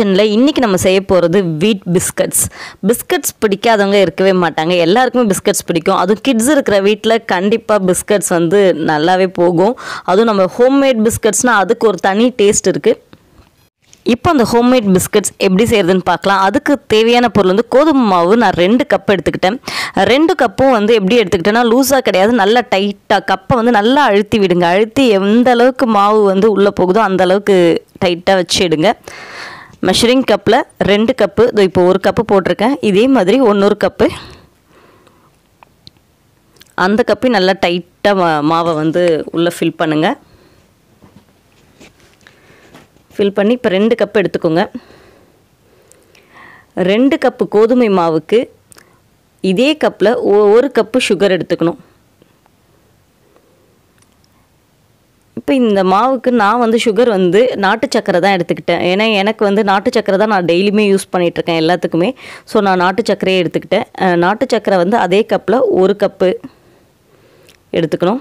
கிச்சனில் இன்றைக்கி நம்ம செய்ய போகிறது வீட் பிஸ்கட்ஸ் பிஸ்கட்ஸ் பிடிக்காதவங்க இருக்கவே மாட்டாங்க எல்லாருக்குமே பிஸ்கட்ஸ் பிடிக்கும் அதுவும் கிட்ஸ் இருக்கிற வீட்டில் கண்டிப்பாக பிஸ்கட்ஸ் வந்து நல்லாவே போகும் அதுவும் நம்ம ஹோம்மேட் பிஸ்கட்ஸ்னால் அதுக்கு ஒரு தனி டேஸ்ட் இருக்குது இப்போ அந்த ஹோம்மேட் பிஸ்கட்ஸ் எப்படி செய்கிறதுன்னு பார்க்கலாம் அதுக்கு தேவையான பொருள் வந்து கோதுமை மாவு நான் ரெண்டு கப் எடுத்துக்கிட்டேன் ரெண்டு கப்பும் வந்து எப்படி எடுத்துக்கிட்டேன்னா லூஸாக கிடையாது நல்லா டைட்டாக கப்பை வந்து நல்லா அழுத்தி விடுங்க அழுத்தி எந்த அளவுக்கு மாவு வந்து உள்ளே போகுதோ அந்த அளவுக்கு டைட்டாக வச்சு எடுங்க மெஷரிங் கப்பில் ரெண்டு கப்பு இதோ இப்போ ஒரு கப்பு போட்டிருக்கேன் இதே மாதிரி ஒன்றொரு கப்பு அந்த கப்பையும் நல்லா டைட்டாக மாவை வந்து உள்ளே ஃபில் பண்ணுங்கள் ஃபில் பண்ணி இப்போ ரெண்டு கப் எடுத்துக்கோங்க ரெண்டு கப்பு கோதுமை மாவுக்கு இதே கப்பில் ஒரு கப்பு சுகர் எடுத்துக்கணும் இப்போ இந்த மாவுக்கு நான் வந்து சுகர் வந்து நாட்டு சக்கரை தான் எடுத்துக்கிட்டேன் ஏன்னா எனக்கு வந்து நாட்டு சக்கரை தான் நான் டெய்லியுமே யூஸ் பண்ணிகிட்ருக்கேன் எல்லாத்துக்குமே ஸோ நான் நாட்டு சக்கரையே எடுத்துக்கிட்டேன் நாட்டு சக்கரை வந்து அதே கப்பில் ஒரு கப்பு எடுத்துக்கணும்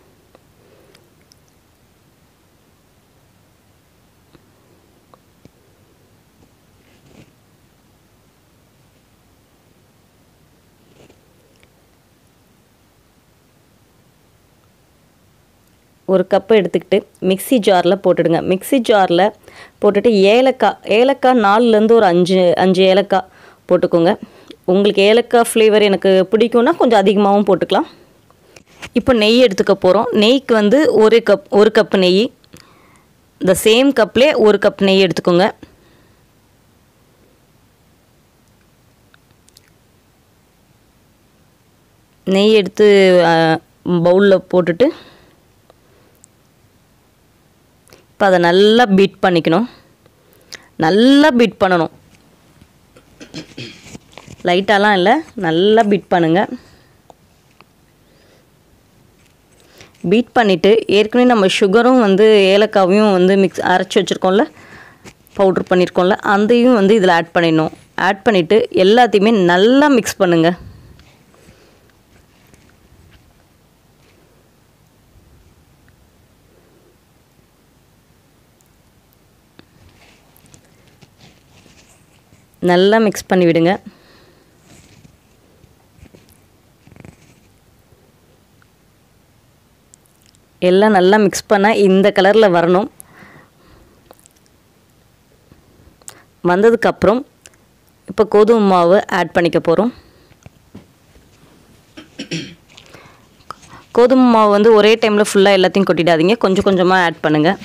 ஒரு கப்பு எடுத்துக்கிட்டு மிக்சி ஜாரில் போட்டுடுங்க மிக்சி ஜாரில் போட்டுட்டு ஏலக்காய் ஏலக்காய் நாலுலேருந்து ஒரு அஞ்சு அஞ்சு ஏலக்காய் போட்டுக்கோங்க உங்களுக்கு ஏலக்காய் ஃப்ளேவர் எனக்கு பிடிக்கும்னா கொஞ்சம் அதிகமாகவும் போட்டுக்கலாம் இப்போ நெய் எடுத்துக்க போகிறோம் நெய்க்கு வந்து ஒரு கப் ஒரு கப் நெய் இந்த சேம் கப்லேயே ஒரு கப் நெய் எடுத்துக்கோங்க நெய் எடுத்து பவுலில் போட்டுட்டு இப்போ அதை நல்லா பீட் பண்ணிக்கணும் நல்லா பீட் பண்ணணும் லைட்டாலாம் இல்லை நல்லா பீட் பண்ணுங்கள் பீட் பண்ணிவிட்டு ஏற்கனவே நம்ம சுகரும் வந்து ஏலக்காவையும் வந்து மிக்ஸ் அரைச்சி வச்சுருக்கோம்ல பவுட்ரு பண்ணியிருக்கோம்ல அதையும் வந்து இதில் ஆட் பண்ணிடணும் ஆட் பண்ணிவிட்டு எல்லாத்தையுமே நல்லா மிக்ஸ் பண்ணுங்கள் நல்லா மிக்ஸ் பண்ணி விடுங்க எல்லாம் நல்லா மிக்ஸ் பண்ணால் இந்த கலரில் வரணும் வந்ததுக்கப்புறம் இப்போ கோதுமை மாவு ஆட் பண்ணிக்க போகிறோம் கோதுமை மாவு வந்து ஒரே டைமில் ஃபுல்லாக எல்லாத்தையும் கொட்டிடாதீங்க கொஞ்சம் கொஞ்சமாக ஆட் பண்ணுங்கள்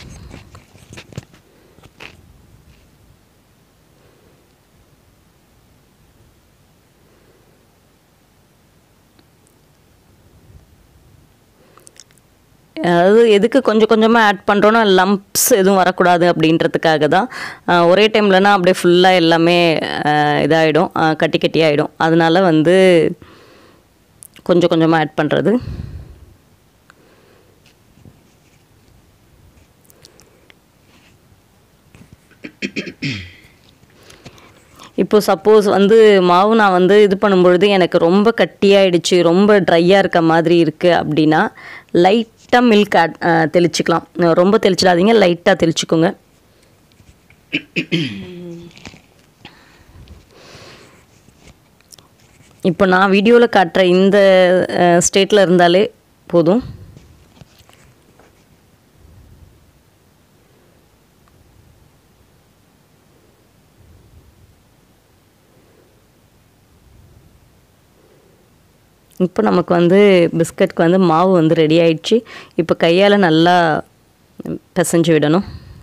அதாவது எதுக்கு கொஞ்சம் கொஞ்சமாக ஆட் பண்ணுறோன்னா லம்ப்ஸ் எதுவும் வரக்கூடாது அப்படின்றதுக்காக தான் ஒரே டைம்லனா அப்படியே ஃபுல்லாக எல்லாமே இதாகிடும் கட்டி கட்டி ஆகிடும் அதனால வந்து கொஞ்சம் கொஞ்சமாக ஆட் பண்ணுறது இப்போ சப்போஸ் வந்து மாவு நான் வந்து இது பண்ணும்பொழுது எனக்கு ரொம்ப கட்டியாயிடுச்சு ரொம்ப ட்ரையாக இருக்க மாதிரி இருக்குது அப்படின்னா லைட்டாக மில்க் ஆட் தெளிச்சிக்கலாம் ரொம்ப தெளிச்சிடாதீங்க லைட்டாக தெளிச்சுக்கோங்க இப்போ நான் வீடியோவில் காட்டுற இந்த ஸ்டேட்டில் இருந்தாலே போதும் இப்போ நமக்கு வந்து பிஸ்கட்க்கு வந்து மாவு வந்து ரெடி ஆயிடுச்சு இப்போ கையால் நல்லா பிசைஞ்சு விடணும்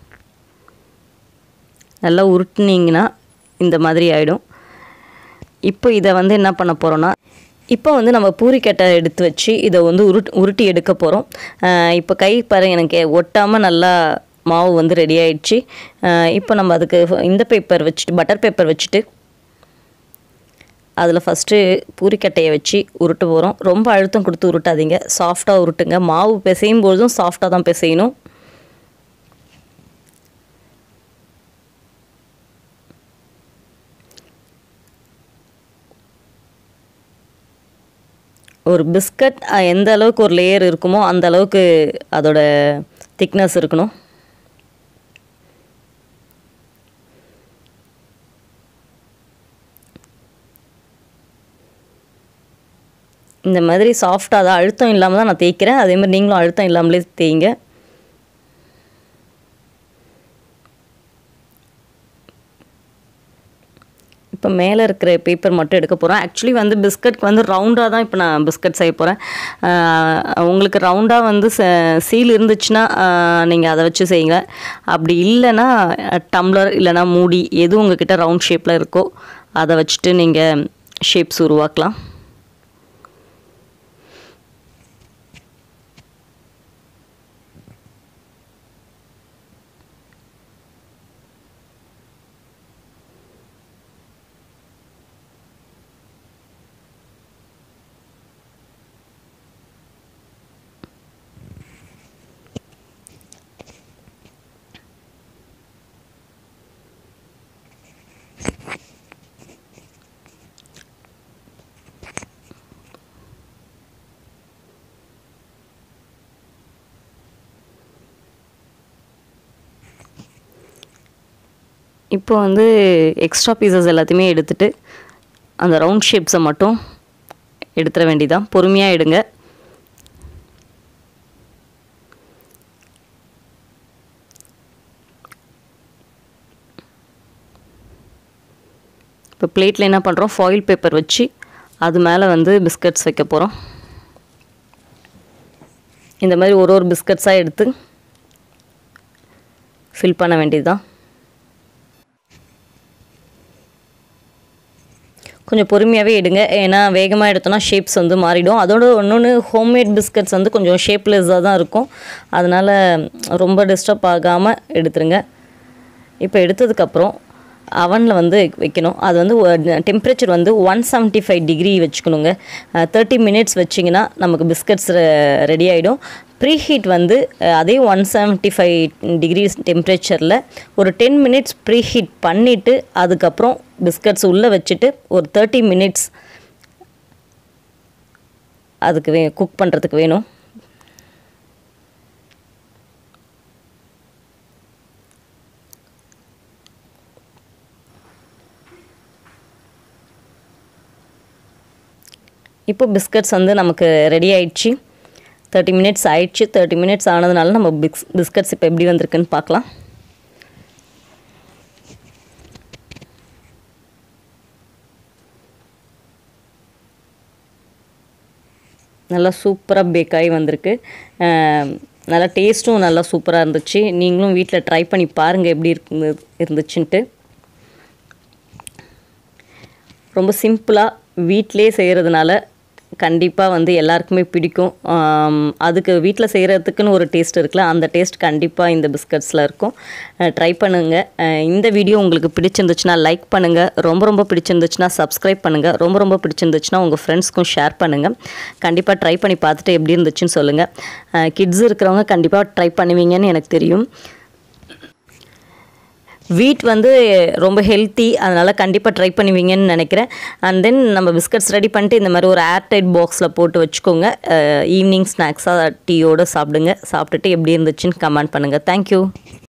நல்லா உருட்டுனீங்கன்னா இந்த மாதிரி ஆகிடும் இப்போ இதை வந்து என்ன பண்ண போகிறோன்னா இப்போ வந்து நம்ம பூரிக்கட்டை எடுத்து வச்சு இதை வந்து உருட் உருட்டி எடுக்க போகிறோம் இப்போ கை பாரு எனக்கு ஒட்டாமல் நல்லா மாவு வந்து ரெடி ஆயிடுச்சு இப்போ நம்ம அதுக்கு இந்த பேப்பர் வச்சுட்டு பட்டர் பேப்பர் வச்சுட்டு அதில் ஃபஸ்ட்டு பூரிக்கட்டையை வச்சு உருட்ட போகிறோம் ரொம்ப அழுத்தம் கொடுத்து உருட்டாதீங்க சாஃப்டாக உருட்டுங்க மாவு பிசையும் பொழுதும் சாஃப்டாக தான் பிசையணும் ஒரு பிஸ்கட் அஹ், எந்த அளவுக்கு ஒரு லேயர் இருக்குமோ அந்த அளவுக்கு அதோட திக்னஸ் இருக்கணும் இந்த மாதிரி சாஃப்டாக தான் அழுத்தம் இல்லாமல் தான் நான் தேய்க்கிறேன் அதே மாதிரி நீங்களும் அழுத்தம் இல்லாமலே தேய்ங்க இப்போ மேலே இருக்கிற பேப்பர் மட்டும் எடுக்க போகிறேன் ஆக்சுவலி வந்து பிஸ்கட்க்கு வந்து ரவுண்டாக தான் இப்போ நான் பிஸ்கட் செய்ய போகிறேன் உங்களுக்கு ரவுண்டாக வந்து சீல் இருந்துச்சுன்னா நீங்கள் அதை வச்சு செய்யுங்க அப்படி இல்லைன்னா டம்ளர் இல்லைன்னா மூடி எது உங்ககிட்ட ரவுண்ட் ஷேப்பில் இருக்கோ அதை வச்சுட்டு நீங்கள் ஷேப்ஸ் உருவாக்கலாம் இப்போ வந்து எக்ஸ்ட்ரா பீசஸ் எல்லாத்தையுமே எடுத்துட்டு அந்த ரவுண்ட் ஷேப்ஸை மட்டும் எடுத்துட வேண்டியதான் பொறுமையாக எடுங்க இப்போ பிளேட்டில் என்ன பண்ணுறோம் ஃபாயில் பேப்பர் வச்சு அது மேலே வந்து பிஸ்கட்ஸ் வைக்க போகிறோம் இந்த மாதிரி ஒரு ஒரு பிஸ்கட்ஸாக எடுத்து ஃபில் பண்ண வேண்டியது தான் கொஞ்சம் பொறுமையாகவே எடுங்க ஏன்னா வேகமாக எடுத்தோன்னா ஷேப்ஸ் வந்து மாறிடும் அதோட இன்னொன்று ஹோம்மேட் பிஸ்கட்ஸ் வந்து கொஞ்சம் ஷேப்லெஸ்ஸாக தான் இருக்கும் அதனால் ரொம்ப டிஸ்டர்ப் ஆகாமல் எடுத்துருங்க இப்போ எடுத்ததுக்கப்புறம் அவனில் வந்து வைக்கணும் அது வந்து டெம்பரேச்சர் வந்து ஒன் செவன்ட்டி ஃபைவ் டிகிரி வச்சுக்கணுங்க தேர்ட்டி மினிட்ஸ் வச்சிங்கன்னா நமக்கு பிஸ்கட்ஸ் ரெடி ஆகிடும் ப்ரீ ஹீட் வந்து அதே ஒன் செவன்ட்டி ஃபைவ் டிகிரி டெம்பரேச்சரில் ஒரு டென் மினிட்ஸ் ப்ரீ ஹீட் பண்ணிவிட்டு அதுக்கப்புறம் பிஸ்கட்ஸ் உள்ளே வச்சுட்டு ஒரு தேர்ட்டி மினிட்ஸ் அதுக்கு வே குக் பண்ணுறதுக்கு வேணும் இப்போ பிஸ்கட்ஸ் வந்து நமக்கு ரெடி ஆயிடுச்சு தேர்ட்டி மினிட்ஸ் ஆயிடுச்சு தேர்ட்டி மினிட்ஸ் ஆனதுனால நம்ம பிக்ஸ் பிஸ்கட்ஸ் இப்போ எப்படி வந்திருக்குன்னு பார்க்கலாம் நல்லா சூப்பராக பேக் ஆகி வந்திருக்கு நல்லா டேஸ்ட்டும் நல்லா சூப்பராக இருந்துச்சு நீங்களும் வீட்டில் ட்ரை பண்ணி பாருங்கள் எப்படி இருக்கு இருந்துச்சுன்ட்டு ரொம்ப சிம்பிளாக வீட்டிலே செய்கிறதுனால கண்டிப்பாக வந்து எல்லாருக்குமே பிடிக்கும் அதுக்கு வீட்டில் செய்கிறதுக்குன்னு ஒரு டேஸ்ட் இருக்குல்ல அந்த டேஸ்ட் கண்டிப்பாக இந்த பிஸ்கட்ஸில் இருக்கும் ட்ரை பண்ணுங்கள் இந்த வீடியோ உங்களுக்கு பிடிச்சிருந்துச்சுன்னா லைக் பண்ணுங்கள் ரொம்ப ரொம்ப பிடிச்சிருந்துச்சுன்னா சப்ஸ்கிரைப் பண்ணுங்கள் ரொம்ப ரொம்ப பிடிச்சிருந்துச்சுன்னா உங்கள் ஃப்ரெண்ட்ஸ்க்கும் ஷேர் பண்ணுங்கள் கண்டிப்பாக ட்ரை பண்ணி பார்த்துட்டு எப்படி இருந்துச்சுன்னு சொல்லுங்கள் கிட்ஸ் இருக்கிறவங்க கண்டிப்பாக ட்ரை பண்ணுவீங்கன்னு எனக்கு தெரியும் வீட் வந்து ரொம்ப ஹெல்த்தி அதனால் கண்டிப்பாக ட்ரை பண்ணுவீங்கன்னு நினைக்கிறேன் அண்ட் தென் நம்ம பிஸ்கட்ஸ் ரெடி பண்ணிட்டு இந்த மாதிரி ஒரு ஏர்டைட் பாக்ஸில் போட்டு வச்சுக்கோங்க ஈவினிங் ஸ்நாக்ஸாக டீயோடு சாப்பிடுங்க சாப்பிட்டுட்டு எப்படி இருந்துச்சுன்னு கமெண்ட் பண்ணுங்கள் தேங்க்யூ